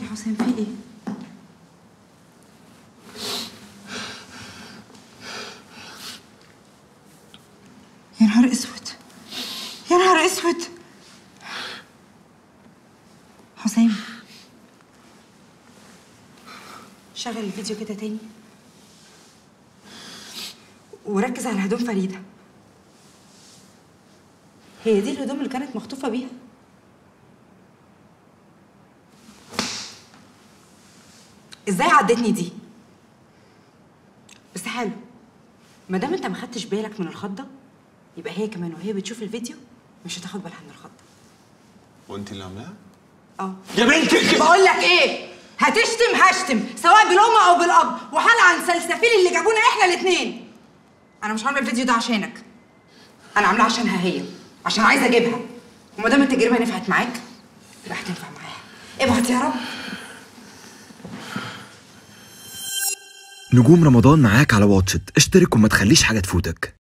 يا حسين في ايه؟ يا نهار اسود يا نهار اسود حسين شغل الفيديو كده تاني وركز على هدوم فريدة هي دي الهدوم اللي كانت مخطوفة بيها ازاي عدتني دي بس حلو ما دام انت ما خدتش بالك من الخضه يبقى هي كمان وهي بتشوف الفيديو مش هتاخد بالها من الخضه وانت اللي عاملاها؟ اه يا بنتي بقول لك ايه هتشتم هشتم سواء بالام او بالاب وحال عن سلسفيل اللي جابونا احنا الاثنين انا مش عامله الفيديو ده عشانك انا عاملاه عشانها هي عشان عايزه اجيبها وما دام التجربه نفعت معاك يبقى هتنفع معاها ابعت يا رب نجوم رمضان معاك على واتشت اشترك وما تخليش حاجة تفوتك